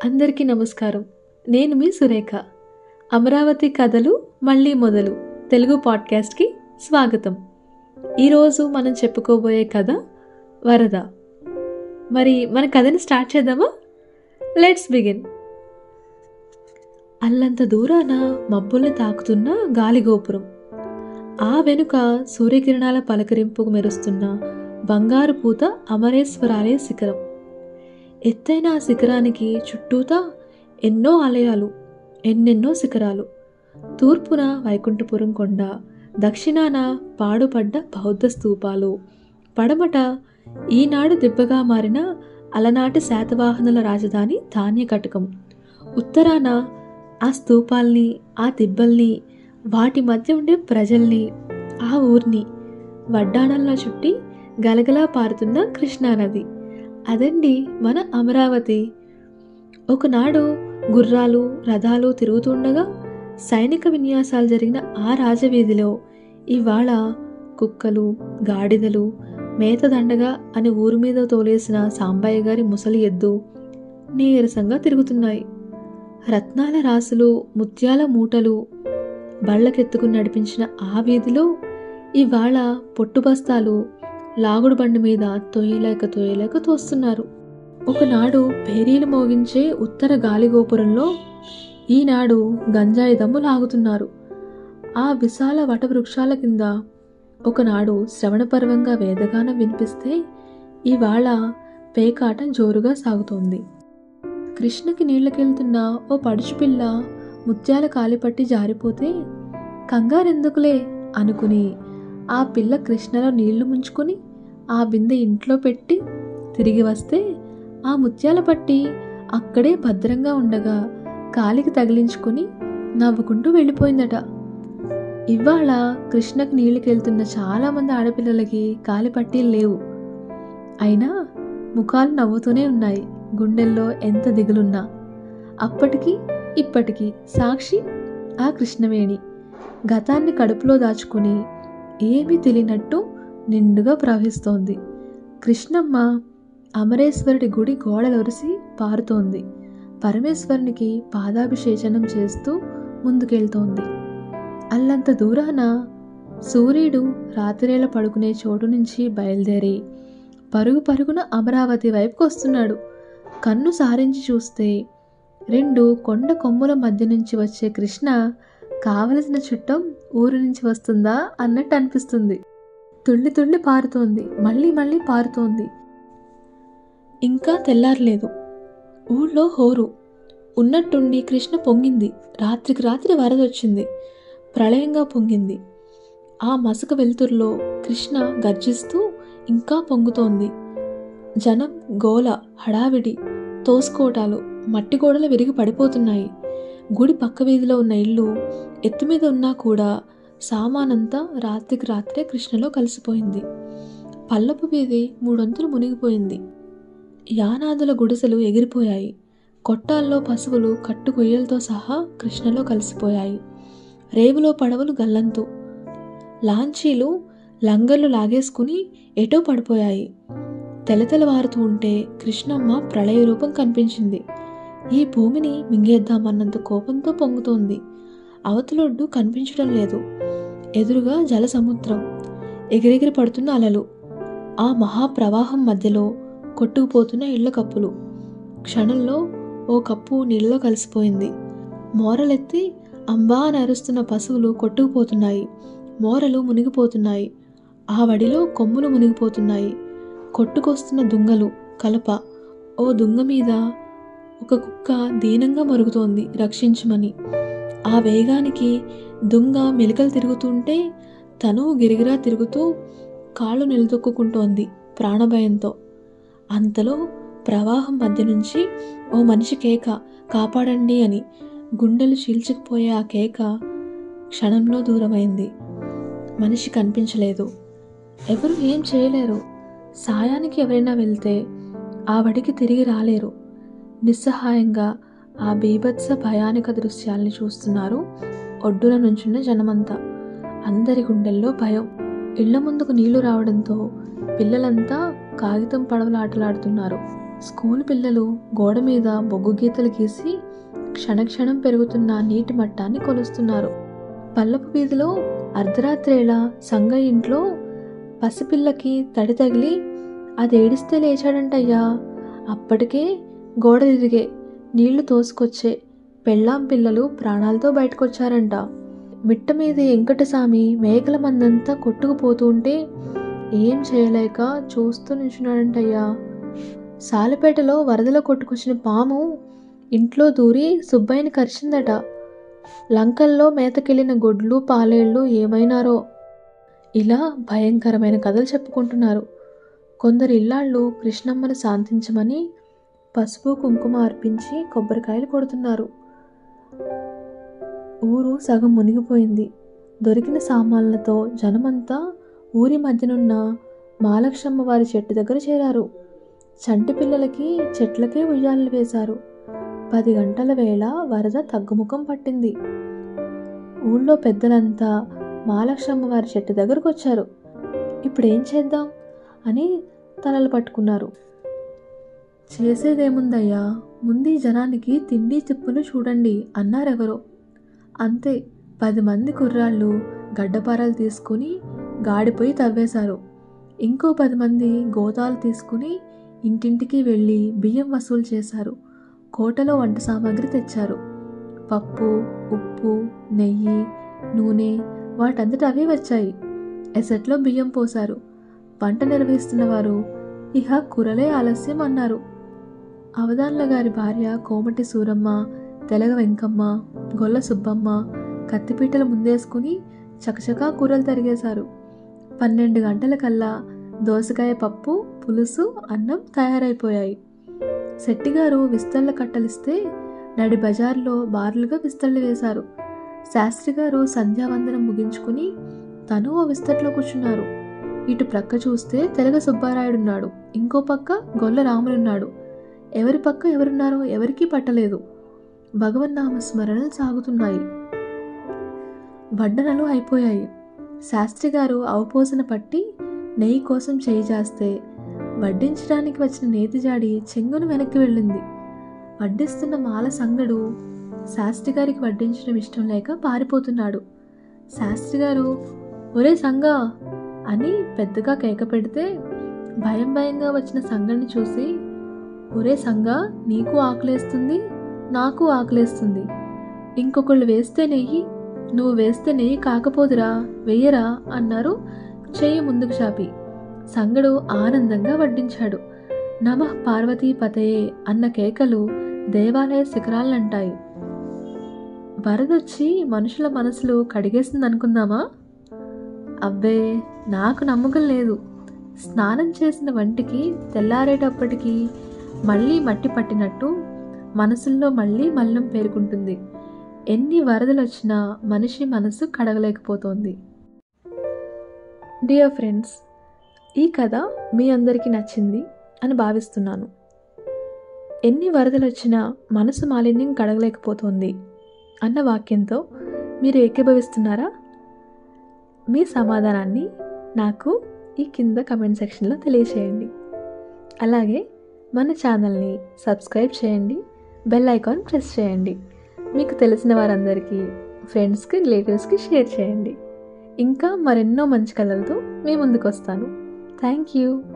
అందరికీ నమస్కారం నేను మీ సురేఖ అమరావతి కథలు మళ్ళీ మొదలు తెలుగు పాడ్కాస్ట్కి స్వాగతం ఈరోజు మనం చెప్పుకోబోయే కథ వరద మరి మన కథని స్టార్ట్ చేద్దామా లెట్స్ బిగిన్ అల్లంత దూరాన మబ్బుల్ని తాకుతున్న గాలిగోపురం ఆ వెనుక సూర్యకిరణాల పలకరింపుకు మెరుస్తున్న బంగారు పూత అమరేశ్వరాలయ శిఖరం ఎత్తైన ఆ శిఖరానికి చుట్టూతా ఎన్నో ఆలయాలు ఎన్నెన్నో శిఖరాలు తూర్పున వైకుంఠపురం కొండ దక్షిణాన పాడుపడ్డ బౌద్ధ స్తూపాలు పడమట ఈనాడు దిబ్బగా మారిన అలనాటి శాతవాహనుల రాజధాని ధాన్యకటకం ఉత్తరాన ఆ స్తూపాల్ని ఆ దిబ్బల్ని వాటి మధ్య ఉండే ప్రజల్ని ఆ ఊరిని వడ్డాణంలో చుట్టి గలగలా పారుతున్న కృష్ణానది అదండి మన అమరావతి ఒకనాడు గుర్రాలు రథాలు తిరుగుతుండగా సైనిక విన్యాసాలు జరిగిన ఆ రాజవీధిలో ఇవాళ కుక్కలు గాడిదలు మేతదండగా అని ఊరి మీద తోలేసిన సాంబయ్య గారి ముసలి ఎద్దు నీరసంగా తిరుగుతున్నాయి రత్నాల రాసులు ముత్యాల మూటలు బళ్ళకెత్తుకుని నడిపించిన ఆ వీధిలో ఇవాళ పొట్టు బస్తాలు లాగుడు బండి మీద తొయ్యలేక తొయ్యలేక తోస్తున్నారు ఒకనాడు పేరీలు మోగించే ఉత్తర గాలిగోపురంలో ఈనాడు గంజాయి దమ్ము లాగుతున్నారు ఆ విశాల వటవృక్షాల కింద ఒకనాడు శ్రవణపర్వంగా వేదగానం వినిపిస్తే ఇవాళ పేకాట జోరుగా సాగుతోంది కృష్ణకి నీళ్ళకెళ్తున్న ఓ పడుచుపిల్ల ముత్యాల కాలిపట్టి జారిపోతే కంగారెందుకులే అనుకుని ఆ పిల్ల కృష్ణలో నీళ్లు ముంచుకొని ఆ బిందె ఇంట్లో పెట్టి తిరిగి వస్తే ఆ ముత్యాల పట్టి అక్కడే భద్రంగా ఉండగా కాలికి తగిలించుకొని నవ్వుకుంటూ వెళ్ళిపోయిందట ఇవాళ కృష్ణకు నీళ్ళకెళ్తున్న చాలామంది ఆడపిల్లలకి కాలి పట్టీలు లేవు అయినా ముఖాలు నవ్వుతూనే ఉన్నాయి గుండెల్లో ఎంత దిగులున్నా అప్పటికి ఇప్పటికీ సాక్షి ఆ కృష్ణవేణి గతాన్ని కడుపులో దాచుకుని ఏమీ తెలియనట్టు నిండుగా ప్రవహిస్తోంది కృష్ణమ్మ అమరేశ్వరుడి గుడి గోడలొరిసి పారుతోంది పరమేశ్వరునికి పాదాభిషేచనం చేస్తూ ముందుకెళ్తోంది అల్లంత దూరాన సూర్యుడు రాత్రేళ పడుకునే చోటు నుంచి బయలుదేరి పరుగు పరుగున అమరావతి వైపుకు వస్తున్నాడు కన్ను సారించి చూస్తే రెండు కొండ కొమ్ముల మధ్య నుంచి వచ్చే కృష్ణ కావలసిన చుట్టం ఊరు నుంచి వస్తుందా అన్నట్టు అనిపిస్తుంది తుళ్ళి తుళ్ళి పారుతోంది మళ్ళీ మళ్ళీ పారుతోంది ఇంకా తెల్లారలేదు ఊళ్ళో హోరు ఉన్నట్టుండి కృష్ణ పొంగింది రాత్రికి రాత్రి వరదొచ్చింది ప్రళయంగా పొంగింది ఆ మసక వెలుతురులో కృష్ణ గర్జిస్తూ ఇంకా పొంగుతోంది జనం గోల హడావిడి తోసుకోటాలు మట్టి గోడలు విరిగి పడిపోతున్నాయి గుడి పక్క వీధిలో ఉన్న ఇల్లు ఎత్తు మీద ఉన్నా కూడా సామానంతా రాత్రికి రాత్రే కృష్ణలో కలిసిపోయింది పల్లపు వీధి మూడొంతులు మునిగిపోయింది యానాదుల గుడిసెలు ఎగిరిపోయాయి కొట్టాల్లో పశువులు కట్టు కొయ్యలతో సహా కృష్ణలో కలిసిపోయాయి రేవులో పడవలు గల్లంతు లాంచీలు లంగర్లు లాగేసుకుని ఎటో పడిపోయాయి తెలతెలవారుతూ ఉంటే కృష్ణమ్మ ప్రళయ రూపం కనిపించింది ఈ భూమిని మింగేద్దామన్నంత కోపంతో పొంగుతోంది అవతలొడ్డు కనిపించడం లేదు ఎదురుగా జల సముద్రం ఎగిరెగిరి పడుతున్న అలలు ఆ మహాప్రవాహం మధ్యలో కొట్టుకుపోతున్న ఇళ్ల కప్పులు క్షణంలో ఓ కప్పు నీళ్ళలో కలిసిపోయింది మోరలెత్తి అంబా అని అరుస్తున్న పశువులు కొట్టుకుపోతున్నాయి మోరలు మునిగిపోతున్నాయి ఆ వడిలో కొమ్ములు మునిగిపోతున్నాయి కొట్టుకొస్తున్న దుంగలు కలప ఓ దుంగ మీద ఒక కుక్క దీనంగా మరుగుతోంది రక్షించమని ఆ వేగానికి దుంగ మెలికలు తిరుగుతుంటే తను గిరిగిరా తిరుగుతూ కాళ్ళు నిలదొక్కుంటోంది ప్రాణభయంతో అంతలో ప్రవాహం మధ్య నుంచి ఓ మనిషి కేక కాపాడండి అని గుండెలు చీల్చుకుపోయే ఆ కేక క్షణంలో దూరమైంది మనిషి కనిపించలేదు ఎవరు ఏం చేయలేరు సాయానికి ఎవరైనా వెళ్తే ఆ వడికి తిరిగి రాలేరు నిస్సహాయంగా ఆ బీభత్స భయానక దృశ్యాల్ని చూస్తున్నారు ఒడ్డున నుంచున్న జనమంతా అందరి గుండెల్లో భయం ఇళ్ల ముందుకు నీళ్లు రావడంతో పిల్లలంతా కాగితం పడవలు ఆటలాడుతున్నారు స్కూల్ పిల్లలు గోడ మీద బొగ్గు గీతలు గీసి క్షణక్షణం పెరుగుతున్న నీటి మట్టాన్ని కొలుస్తున్నారు పల్లపు వీధిలో అర్ధరాత్రేళ సంగ ఇంట్లో పసిపిల్లకి తడి తగిలి అది ఏడిస్తే లేచాడంటయ్యా అప్పటికే గోడ తిరిగే నీళ్లు తోసుకొచ్చే పెళ్ళాం పిల్లలు ప్రాణాలతో బయటకొచ్చారంట మిట్ట మీద వెంకటస్వామి మేకల మందంతా కొట్టుకుపోతూ ఉంటే ఏం చేయలేక చూస్తూ నించున్నాడంటయ్యా సాలపేటలో వరదలో కొట్టుకొచ్చిన పాము ఇంట్లో దూరి సుబ్బయ్యని కరిచిందట లంకల్లో మేతకెళ్ళిన గొడ్లు పాలేళ్ళు ఏమైనారో ఇలా భయంకరమైన కథలు చెప్పుకుంటున్నారు కొందరు ఇల్లాళ్ళు కృష్ణమ్మను శాంతించమని పసుపు కుంకుమ అర్పించి కొబ్బరికాయలు కొడుతున్నారు ఊరు సగం మునిగిపోయింది దొరికిన సామాన్లతో జనమంతా ఊరి మధ్యనున్న మాలక్షమ్మ వారి చెట్టు దగ్గర చేరారు చంటి పిల్లలకి చెట్లకే ఉయ్యాలలు వేశారు పది గంటల వేళ వరద తగ్గుముఖం పట్టింది ఊళ్ళో పెద్దలంతా మాలక్షమ్మ వారి చెట్టు దగ్గరకు వచ్చారు ఇప్పుడు ఏం చేద్దాం అని తలలు పట్టుకున్నారు చేసేదేముందయ్యా ముందు ఈ జనానికి తిండి తిప్పులు చూడండి అన్నారెవరో అంతే పది మంది కుర్రాళ్ళు గడ్డపారలు తీసుకుని గాడిపోయి తవ్వేశారు ఇంకో పది మంది గోతాలు తీసుకుని ఇంటింటికి వెళ్ళి బియ్యం వసూలు చేశారు కోటలో వంట సామాగ్రి తెచ్చారు పప్పు ఉప్పు నెయ్యి నూనె వాటంతట అవే వచ్చాయి ఎసట్లో బియ్యం పోశారు వంట నిర్వహిస్తున్న వారు ఇహ కూరలే ఆలస్యం అన్నారు అవధాన్ల గారి భార్య కోమటి సూరమ్మ తెలగ వెంకమ్మ గొల్ల సుబ్బమ్మ కత్తిపీటలు ముందేసుకుని చకచకా కూరలు తరిగేశారు పన్నెండు గంటలకల్లా దోసకాయ పప్పు పులుసు అన్నం తయారైపోయాయి శెట్టిగారు విస్తళ్ళ కట్టలిస్తే నడి బజార్లో బార్లుగా విస్తళ్ళు వేశారు శాస్త్రి గారు సంధ్యావందనం ముగించుకుని తను ఓ విస్తట్లో కూర్చున్నారు ఇటు ప్రక్క చూస్తే తెలగ సుబ్బారాయుడున్నాడు ఇంకో పక్క గొల్ల రాములున్నాడు ఎవరి పక్క ఎవరున్నారో ఎవరికీ పట్టలేదు భగవన్నామ స్మరణలు సాగుతున్నాయి వడ్డనలు అయిపోయాయి శాస్త్రి గారు అవపోసన పట్టి నెయ్యి కోసం చేయి చేస్తే వడ్డించడానికి వచ్చిన నేతిజాడి చెంగును వెనక్కి వెళ్ళింది వడ్డిస్తున్న మాల సంగడు శాస్త్రి గారికి వడ్డించడం ఇష్టం లేక పారిపోతున్నాడు శాస్త్రి గారు ఒరే సంగా అని పెద్దగా కేక పెడితే భయం భయంగా వచ్చిన సంగడిని చూసి ఒరే సంగా నీకు ఆకలేస్తుంది నాకు ఆకలేస్తుంది ఇంకొకళ్ళు వేస్తే నెయ్యి నువ్వు వేస్తే నెయ్యి కాకపోదురా వెయ్యరా అన్నారు చెయ్యి ముందుకు చాపి సంగడు ఆనందంగా వడ్డించాడు నమః పార్వతీ పతయే అన్న కేకలు దేవాలయ శిఖరాలంటాయి వరదొచ్చి మనుషుల మనసులు కడిగేస్తుంది అనుకుందామా అబ్బే నాకు నమ్మకం లేదు స్నానం చేసిన వంటికి తెల్లారేటప్పటికి మళ్ళీ మట్టి పట్టినట్టు మనసుల్లో మళ్ళీ మల్లం పేరుకుంటుంది ఎన్ని వరదలు వచ్చినా మనిషి మనసు కడగలేకపోతోంది డియర్ ఫ్రెండ్స్ ఈ కథ మీ అందరికీ నచ్చింది అని భావిస్తున్నాను ఎన్ని వరదలు వచ్చినా మనసు మాలిన్యం కడగలేకపోతుంది అన్న వాక్యంతో మీరు ఏకీభవిస్తున్నారా మీ సమాధానాన్ని నాకు ఈ కింద కమెంట్ సెక్షన్లో తెలియచేయండి అలాగే మన ఛానల్ని సబ్స్క్రైబ్ చేయండి బెల్ ఐకాన్ ప్రెస్ చేయండి మీకు తెలిసిన వారందరికీ ఫ్రెండ్స్కి రిలేటివ్స్కి షేర్ చేయండి ఇంకా మరెన్నో మంచి కథలతో మీ ముందుకు వస్తాను థ్యాంక్ యూ